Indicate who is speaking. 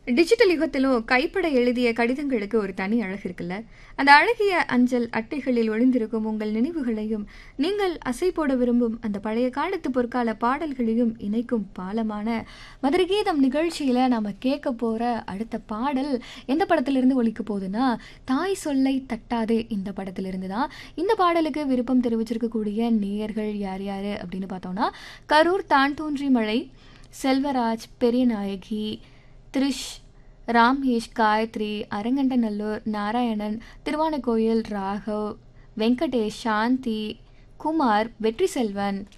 Speaker 1: digital யுகத்திலும் கைப்பட எழுதிய கடிதங்களுக்கு ஒரு தனி அழகு இருக்குல்ல அந்த அழகிய அஞ்சல் அட்டைகளில் ஒளிந்திருக்கும் உங்கள் நினைவுகளையும் நீங்கள் அசை போட விரும்பும் அந்த பழைய காலத்து பொற்கால பாடல்களையும் இணைக்கும் பாலமான மதுரை கீதம் நிகழ்ச்சியில் நாம் கேட்க போகிற அடுத்த பாடல் எந்த படத்திலிருந்து ஒலிக்க போகுதுன்னா தாய் சொல்லை தட்டாதே இந்த படத்திலிருந்து தான் இந்த பாடலுக்கு விருப்பம் தெரிவிச்சிருக்கக்கூடிய நேயர்கள் யார் யார் அப்படின்னு பார்த்தோம்னா கரூர் தான் தோன்றி மழை செல்வராஜ் பெரியநாயகி த்ரிஷ் ராமேஷ் காயத்ரி அரங்கண்டநல்லூர் நாராயணன் திருவானக்கோயில் ராகவ் வெங்கடேஷ் சாந்தி குமார் வெற்றி செல்வன்